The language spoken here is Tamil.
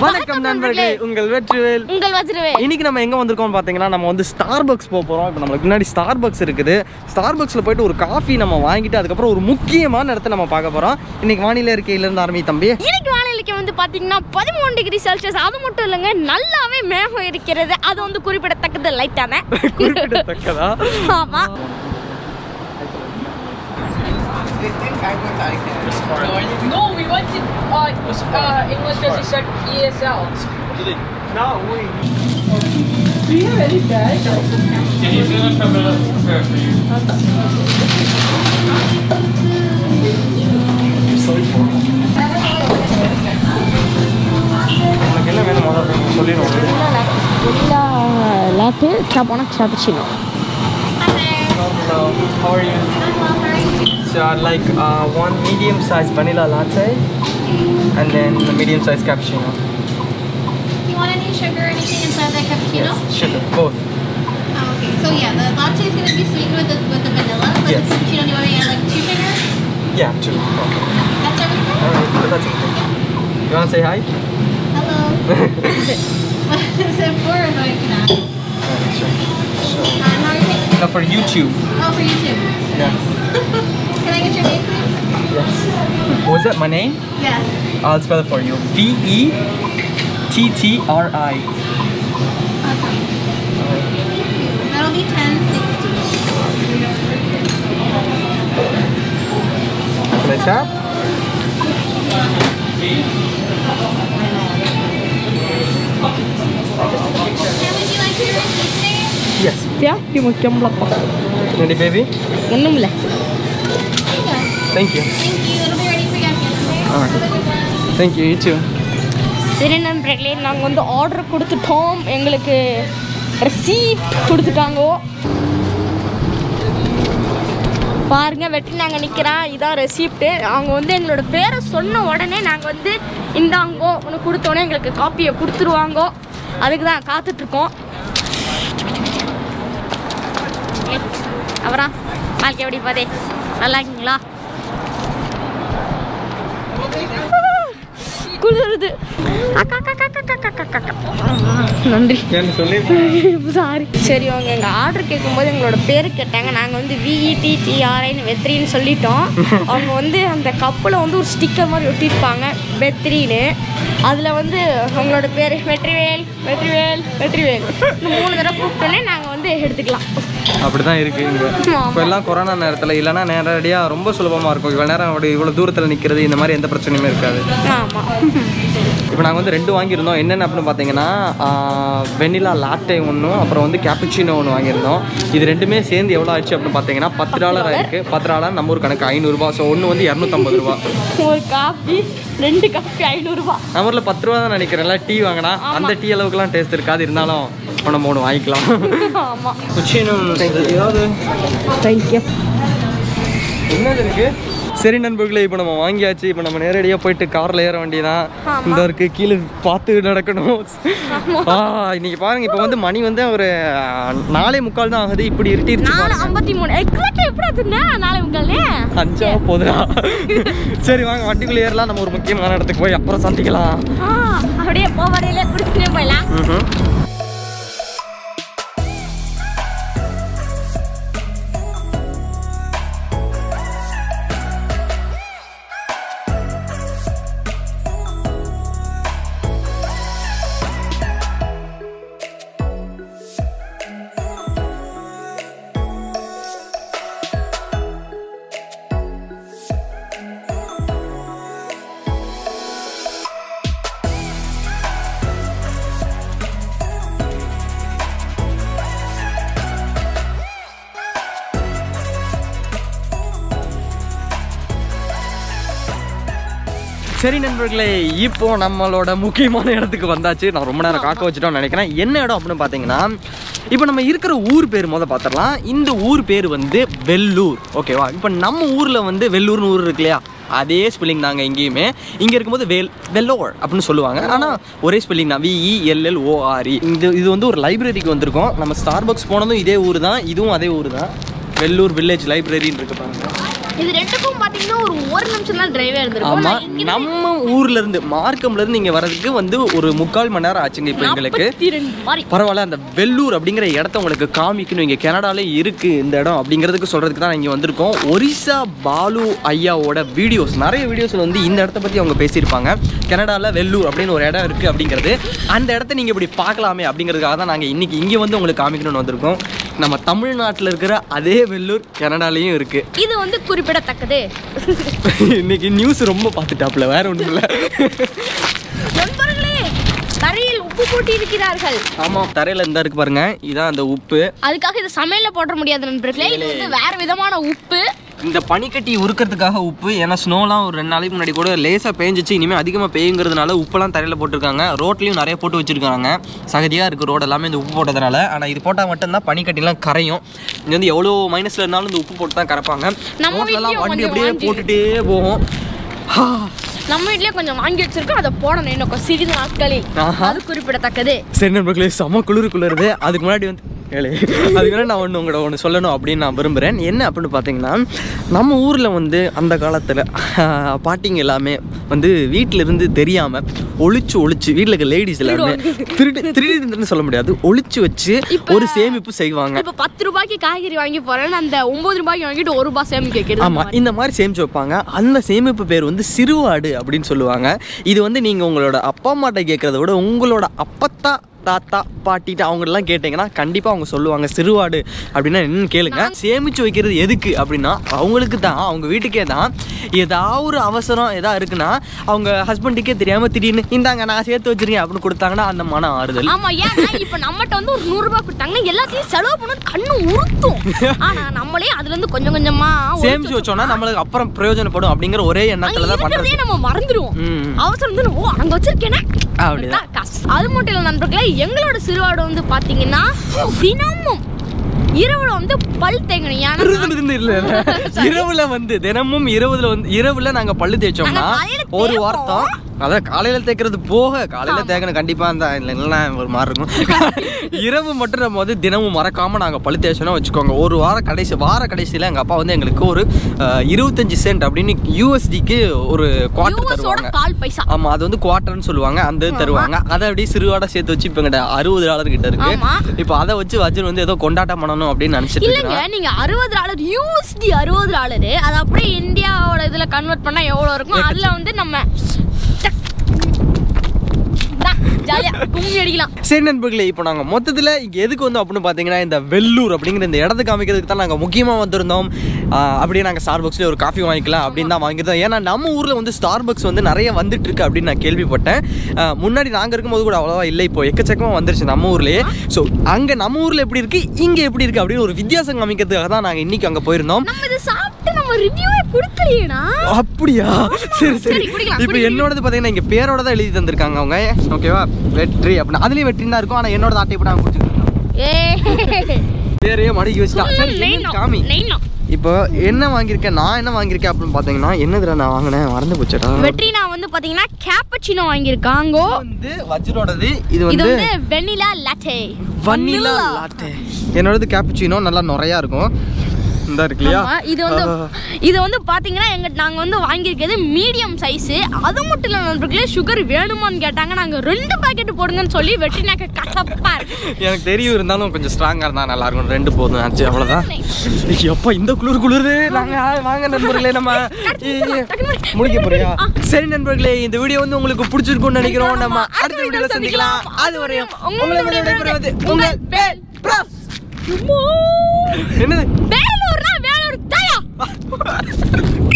வணக்கம் நண்பர்களே உங்கள் வெற்றிவேல் உங்கள் வச்சிருவே இன்னைக்கு நம்ம எங்க வந்திருக்கோம் பாத்தீங்கன்னா நம்ம வந்து ஸ்டார் பக்ஸ் போக போறோம் இப்போ நம்மளுக்கு முன்னாடி ஸ்டார் பக்ஸ் இருக்குது ஸ்டார் பக்ஸ்ல போயிட்டு ஒரு காஃபி நம்ம வாங்கிட்டு அதுக்கப்புறம் ஒரு முக்கியமான இடத்த நம்ம பார்க்க போறோம் இன்னைக்கு வானிலை இருக்கையில இருந்து ஆரம்பி தம்பி இன்னைக்கு வானிலைக்கு வந்து பாத்தீங்கன்னா பதிமூணு டிகிரி செல்சியஸ் அது மட்டும் இல்லைங்க நல்லாவே மேகம் இருக்கிறது அது வந்து குறிப்பிடத்தக்கது லைட்டான குறிப்பிடத்தக்கதா ஆமா No, we went to uh, uh, English because he said ESL. Do you have any bag? உனக்கு என்ன வேணும் முதல்ல சொல்லிடுவோம் லாட்டு சாப்பானா cappuccino How are you? So I'd like uh, one medium sized vanilla latte and then a medium sized cappuccino. Do you want any sugar or anything inside that cappuccino? Sugar, both. Oh, okay. So yeah, the latte is gonna be sweetened with the with the vanilla, but Yes. the cappuccino, do you want me to add like two sugars? Yeah, two. Okay. That's everything. Alright, but that's okay. You wanna say hi? Hello. what is it for? No, you cannot. Alright, sure. So, Uh, how are you? taking- now for YouTube. Oh, for YouTube. Yeah. Can I get your name, please? Yes. Was that my name? Yes. I'll spell it for you. V E T T R I. Awesome. That'll be ten sixty. Can I tap? And would you like your receipt today? Yes. யாப்பி முக்கியம்லப்பா Ready, baby? ஒன்றும் இல்லை There you go. Thank you. Thank you. It'll be ready for you after okay? Alright. Thank you. You too. சரி நண்பர்களே நாங்கள் வந்து ஆர்டர் கொடுத்துட்டோம் எங்களுக்கு ரெசீப்ட் கொடுத்துட்டாங்கோ பாருங்க வெட்டி நாங்கள் நிற்கிறோம் இதான் ரெசிப்ட்டு அவங்க வந்து எங்களோட பேரை சொன்ன உடனே நாங்கள் வந்து இந்தாங்கோ ஒன்று கொடுத்தோன்னே எங்களுக்கு காப்பியை கொடுத்துருவாங்கோ அதுக்கு தான் காத்துட்ருக்கோம் அப்புறம் வாழ்க்கை எப்படி பாதே நல்லா இருக்கீங்களா குளிருது அக்கா, அக்கா, அக்கா, அக்கா, அக்கா, அக்கா, அக்கா. நன்றி என்ன சொல்லி சாரி சரி அவங்க எங்கள் ஆர்டர் கேட்கும்போது எங்களோட பேர் கேட்டாங்க நாங்கள் வந்து விஇடிடிஆர்ஐன்னு வெத்ரின்னு சொல்லிட்டோம் அவங்க வந்து அந்த கப்பில் வந்து ஒரு ஸ்டிக்கர் மாதிரி ஒட்டியிருப்பாங்க வெத்ரின்னு அதில் வந்து அவங்களோட பேர் வெற்றிவேல் வெற்றிவேல் வெற்றிவேல் இந்த மூணு தடவை கூப்பிட்டோன்னே நாங்கள் வந்து எடுத்துக்கலாம் அப்படிதான் இருக்கு இங்க ஆமா. இப்போ எல்லாம் கொரோனா நேரத்தில் இல்லைன்னா நேரடியாக ரொம்ப சுலபமாக இருக்கும் இவ்வளோ நேரம் அப்படி இவ்வளோ தூரத்தில் நிற்கிறது இந்த மாதிரி எந்த பிரச்சனையுமே இருக்காது ஆமாம் இப்போ நாங்கள் வந்து ரெண்டு வாங்கியிருந்தோம் என்னென்ன அப்படின்னு பார்த்தீங்கன்னா வெனிலா லாட்டே ஒன்றும் அப்புறம் வந்து கேப்புச்சினோ ஒன்று வாங்கியிருந்தோம் இது ரெண்டுமே சேர்ந்து எவ்வளோ ஆச்சு அப்படின்னு பார்த்தீங்கன்னா பத்து டாலர் ஆயிருக்கு பத்து டாலர் நம்ம ஊர் கணக்கு ஐநூறுரூபா ஸோ ஒன்று வந்து இரநூத்தம்பது ரூபா ஒரு காப்பி ரெண்டு காப்பி ஐநூறுரூபா நம்ம ஊரில் பத்து ரூபா தான் நினைக்கிறேன்ல டீ வாங்கினா அந்த டீ அளவுக்குலாம் டேஸ்ட் இருக்காது இருந்தாலும் இப்போ நம்ம ஒன்று வாங்கிக்கலாம் ஆமாம் குச்சினும் ஏதாவது தேங்க்யூ என்னது இருக்கு சரி நண்பர்களே இப்போ நம்ம வாங்கியாச்சு இப்போ நம்ம நேரடியாக போயிட்டு காரில் ஏற வேண்டியதான் ஆமா. இந்த இருக்கு கீழே பார்த்து நடக்கணும் ஆ இன்னைக்கு பாருங்க இப்போ வந்து மணி வந்து ஒரு ஆ, நாலே முக்கால் தான் ஆகுது இப்படி இருட்டிருச்சு நாலு பாருங்க. ஐம்பத்தி மூணு எக்ஸாக்டாக எப்படி அதுன்னா நாளை முக்கால் அஞ்சா போதுடா சரி வாங்க வண்டிக்குள்ளே ஏறலாம் நம்ம ஒரு முக்கியமான இடத்துக்கு போய் அப்புறம் சந்திக்கலாம் ஆ அப்படியே போவரையில குடிச்சுட்டே போயிடலாம் ம்ஹும். சரி நண்பர்களே இப்போ நம்மளோட முக்கியமான இடத்துக்கு வந்தாச்சு நான் ரொம்ப நேரம் காக்க வச்சுட்டோம்னு நினைக்கிறேன் என்ன இடம் அப்படின்னு பார்த்தீங்கன்னா இப்போ நம்ம இருக்கிற ஊர் பேர் முத பார்த்துடலாம் இந்த ஊர் பேர் வந்து வெள்ளூர் ஓகேவா இப்போ நம்ம ஊரில் வந்து வெள்ளூர்னு ஊர் இருக்கு இல்லையா அதே ஸ்பெல்லிங் தாங்க இங்கேயுமே இங்கே இருக்கும்போது வெல் வெல்லோர் அப்படின்னு சொல்லுவாங்க ஆனால் ஒரே ஸ்பெல்லிங் தான் விஇஎல்எல்ஓஆர்இ இது இது வந்து ஒரு லைப்ரரிக்கு வந்திருக்கோம் நம்ம ஸ்டார் பாக்ஸ் போனதும் இதே ஊர் தான் இதுவும் அதே ஊர் தான் வெள்ளூர் வில்லேஜ் லைப்ரரின்னு இருக்கு பாருங்க இது ரெண்டுக்கும் பாத்தீங்கன்னா ஒரு ஒரு நிமிஷம் தான் டிரைவே இருந்திருக்கும் ஆமா நான் இங்கிருந்து நம்ம ஊர்ல இருந்து மார்க்கம்ல இருந்து இங்க வர்றதுக்கு வந்து ஒரு முக்கால் மணி நேரம் ஆச்சுங்க இப்போ எங்களுக்கு 42 மாதிரி பரவாயில்ல அந்த வெள்ளூர் அப்படிங்கிற இடத்த உங்களுக்கு காமிக்கணும் இங்கே கனடாலே இருக்கு இந்த இடம் அப்படிங்கிறதுக்கு சொல்றதுக்கு தான் இங்கே வந்திருக்கோம் ஒரிசா பாலு ஐயாவோட வீடியோஸ் நிறைய வீடியோஸில் வந்து இந்த இடத்த பற்றி அவங்க பேசியிருப்பாங்க கனடாவில் வெள்ளூர் அப்படின்னு ஒரு இடம் இருக்குது அப்படிங்கிறது அந்த இடத்த நீங்கள் இப்படி பார்க்கலாமே அப்படிங்கிறதுக்காக தான் நாங்கள் இன்னைக்கு இங்கே வந்து உங்களுக்கு காமிக்கணும்னு வந்திருக்கோம் நம்ம தமிழ்நாட்டில் இருக்கிற அதே வெள்ளூர் கனடாலேயும் இருக்குது இது வந்து குறிப்பிடத்தக்கது இன்னைக்கு நியூஸ் ரொம்ப பார்த்துட்டாப்புல வேற ஒன்றும் இல்லை நண்பர்களே தரையில் உப்பு போட்டு இருக்கிறார்கள் ஆமாம் தரையில் இருந்தா இருக்கு பாருங்க இதான் அந்த உப்பு அதுக்காக இது சமையல்ல போட முடியாது நண்பர்களே இது வந்து வேற விதமான உப்பு இந்த பனிக்கட்டி உருக்கிறதுக்காக உப்பு ஏன்னா ஸ்னோலாம் ஒரு ரெண்டு நாளைக்கு முன்னாடி கூட லேசாக பேஞ்சிச்சு இனிமேல் அதிகமாக பெய்யுங்கிறதுனால உப்பெல்லாம் தரையில் போட்டிருக்காங்க ரோட்லேயும் நிறைய போட்டு வச்சிருக்காங்க சகதியாக இருக்குது ரோடு எல்லாமே இந்த உப்பு போட்டதுனால ஆனால் இது போட்டால் மட்டும்தான் பனிக்கட்டிலாம் கரையும் இது வந்து எவ்வளோ மைனஸில் இருந்தாலும் இந்த உப்பு போட்டு தான் கரைப்பாங்க நம்ம ரோட்லலாம் வீட்லயும் வண்டி கொஞ்சம் அப்படியே வாங்கி- போட்டுட்டே போகும் ஹா. நம்ம வீட்லயே கொஞ்சம் வாங்கி வச்சிருக்கோம் அதை போடணும் இன்னும் கொஞ்சம் சிறிது நாட்களில் ஆஹா. அது குறிப்பிடத்தக்கது சரி நண்பர்களே செம குளிர் குளிருது அதுக்கு முன்னாடி வந்து ஏழை அதுக்கு முன்னாடி நான் ஒன்று உங்களோட ஒன்று சொல்லணும் அப்படின்னு நான் விரும்புகிறேன் என்ன அப்படின்னு பார்த்தீங்கன்னா நம்ம ஊரில் வந்து அந்த காலத்தில் பாட்டிங்க எல்லாமே வந்து வீட்டில இருந்து தெரியாமல் ஒளிச்சு ஒளிச்சு வீட்டில் இருக்க லேடிஸ் எல்லாருமே திருடி திருடின்னு சொல்ல முடியாது ஒளிச்சு வச்சு இப்ப- ஒரு சேமிப்பு செய்வாங்க இப்ப பத்து ரூபாய்க்கு காய்கறி வாங்கி போறேன்னு அந்த ஒன்பது ரூபாய்க்கு வாங்கிட்டு ஒரு ரூபாய் சேமி கேட்கிறது ஆமா இந்த மாதிரி சேமிச்சு வைப்பாங்க அந்த சேமிப்பு பேர் வந்து சிறுவாடு அப்படின்னு சொல்லுவாங்க இது வந்து நீங்க உங்களோட அப்பா அம்மாட்ட கேட்கறத விட உங்களோட அப்பத்தா தாத்தா பாட்டிட்டு அவங்களெல்லாம் கேட்டிங்கன்னா கண்டிப்பாக அவங்க சொல்லுவாங்க சிறுவாடு அப்படின்னா என்னன்னு கேளுங்க சேமிச்சு வைக்கிறது எதுக்கு அப்படின்னா அவங்களுக்கு தான் அவங்க வீட்டுக்கே தான் ஏதாவது ஒரு அவசரம் ஏதாவது இருக்குன்னா அவங்க ஹஸ்பண்டுக்கே தெரியாம திடீர்னு இந்தாங்க நான் சேர்த்து வச்சிருக்கேன் அப்படின்னு கொடுத்தாங்கன்னா அந்த மன ஆறுதல் ஆமா ஏன்னா இப்ப நம்மகிட்ட வந்து ஒரு நூறு ரூபாய் கொடுத்தாங்கன்னா எல்லாத்தையும் செலவு பண்ண கண்ணு உறுத்தும் ஆனா நம்மளே அதுல இருந்து கொஞ்சம் கொஞ்சமா ஒழிச்சு சேமிச்சு வச்சோம்னா நம்மளுக்கு அப்புறம் பிரயோஜனப்படும் அப்படிங்கிற ஒரே அங்க எண்ணத்துல தான் பண்றது இருக்கிறதையே நம்ம மறந்துடுவோம் ம். அவசரம் வந்து ஓ அங்க வச்சிருக்கேனே அப்படிதான். அதான் காசு. அது மட்டும் இல்ல நண்பர்களே எங்களோட சிறுவாடு வந்து பாத்தீங்கன்னா தினமும் இரவுல வந்து பல் தேங்கணும் ஏன்னா இருந்து இருந்து இல்ல இல்ல. இரவுல வந்து தினமும் இரவுல வந்து இரவுல நாங்க பல்லு தேய்ச்சோம்னா நாங்க காலையில ஒரு தேய்ப்போம். வார்த்தம் அதான் காலையில தேய்க்கிறது போக காலையில தேய்க்கணும் கண்டிப்பா அந்த இல்லைன்னா ஒரு மாதிரி இருக்கும் இரவு மட்டும் நம்ம வந்து தினமும் மறக்காம நாங்க பல்லு தேய்ச்சோம்னா வச்சுக்கோங்க ஒரு வார கடைசி வார கடைசியில எங்க அப்பா வந்து எங்களுக்கு ஒரு அஹ், இருபத்தஞ்சு சென்ட் அப்படின்னு யூஎஸ்டிக்கு ஒரு குவார்டர் யூஎஸோட தருவாங்க கால் பைசா ஆமா அது வந்து குவார்டர்னு சொல்லுவாங்க அந்த இது தருவாங்க அதை அப்படியே சிறுவாட சேர்த்து வச்சு இப்போ எங்கிட்ட அறுபது டாலர் கிட்ட இருக்கு ஆமா. இப்போ அதை வச்சு வஜ்ஜன் வந்து ஏதோ கொண்டாட்டம் பண்ணணும் அப்படின்னு நினைச்சிட்டு இல்லைங்க இருக்கான் நீங்க அறுபது டாலர் யூஎஸ்டி அறுபது டாலரு அது அப்படியே இந்தியாவோட இதுல கன்வெர்ட் பண்ணா எவ்வளவு இருக்கும் அதுல வந்து நம்ம ஜாலியா கும்மி அடிக்கலாம் சரி நண்பர்களே இப்போ நாங்கள் மொத்தத்தில் இங்கே எதுக்கு வந்து அப்படின்னு பார்த்தீங்கன்னா இந்த வெள்ளூர் அப்படிங்கிற இந்த இடத்த காமிக்கிறதுக்கு தான் நாங்கள் முக்கியமாக வந்திருந்தோம் ஆஹ் அப்படியே நாங்கள் ஸ்டார் பக்ஸ்லேயே ஒரு காஃபி வாங்கிக்கலாம் அப்படின்னு தான் வாங்கியிருந்தோம் ஏன்னா நம்ம ஊரில் வந்து ஸ்டார் பக்ஸ் வந்து நிறைய வந்துட்டு இருக்கு அப்படின்னு நான் கேள்விப்பட்டேன் ஆஹ் முன்னாடி நாங்கள் இருக்கும்போது கூட அவ்வளோவா இல்லை இப்போ எக்கச்சக்கமாக வந்துருச்சு நம்ம ஊர்லேயே ஸோ அங்கே நம்ம ஊரில் எப்படி இருக்கு இங்கே எப்படி இருக்கு அப்படின்னு ஒரு வித்தியாசம் காமிக்கிறதுக்காக தான் நாங்கள் இன்னைக்கு அங்கே போயிருந்தோம் நம்ம இதை சாப்பிட்டு நம்ம ரிவ்யூவே கொடுக்கலையேனா அப்படியா சரி சரி சரி, குடிக்கலாம், இப்போ குடி, என்னோடது பார்த்தீங்கன்னா இங்கே பேரோட தான் எழுதி தந்திருக்காங்க அவங்க ஓகேவா வெற்றி அப்படின்னு அதுலேயும் வெற்றின்னு தான் இருக்கும் ஆனால் என்னோட ஆட்டை இப்போ நாங்கள் குடிச்சிருக்கோம் ஏ பேரையே மடக்கி வச்சுட்டா சரி என்னன்னு காமி நெய்னோம் இப்போ என்ன வாங்கியிருக்கேன் நான் என்ன வாங்கியிருக்கேன் அப்படின்னு பார்த்தீங்கன்னா என்னதுல நான் வாங்கினேன் மறந்து போச்சுடா வெற்றி நான் வந்து பாத்தீங்கன்னா கேப்பச்சினோ வாங்கியிருக்காங்கோ வந்து வஜ்ரோடது இது இது வந்து வந்து வெனிலா லாட்டே வனிலா லாட்டே என்னோடது கேப்புச்சினோ நல்லா நிறையா இருக்கும் இந்த இருக்கு இல்லையா ஆமா, இது வந்து இது வந்து பாத்தீங்கன்னா எங்க நாங்க வந்து வாங்கியிருக்கிறது மீடியம் சைஸ் அது மட்டும் இல்ல நண்பர்களே சுகர் வேணுமான்னு கேட்டாங்க நாங்க ரெண்டு பாக்கெட் போடுங்கன்னு சொல்லி வெட்டினாக்க கசப்பா இருக்கு எனக்கு தெரியும் இருந்தாலும் கொஞ்சம் ஸ்ட்ராங்காக இருந்தால் நல்லா இருக்கும் ரெண்டு போதும் ஆச்சு அவ்வளோதான் எப்பா இந்த குளிர் குளிருது நாங்க வாங்க நண்பர்களே நம்ம முடிக்க போறியா சரி நண்பர்களே இந்த வீடியோ வந்து உங்களுக்கு பிடிச்சிருக்கும்னு நினைக்கிறோம் நம்ம அடுத்த வீடியோல சந்திக்கலாம் அது வரையும் உங்களை விடைபெறுவது உங்கள் பேல் பிரஸ் என்னது வேலூர்னா வேலூர் தயா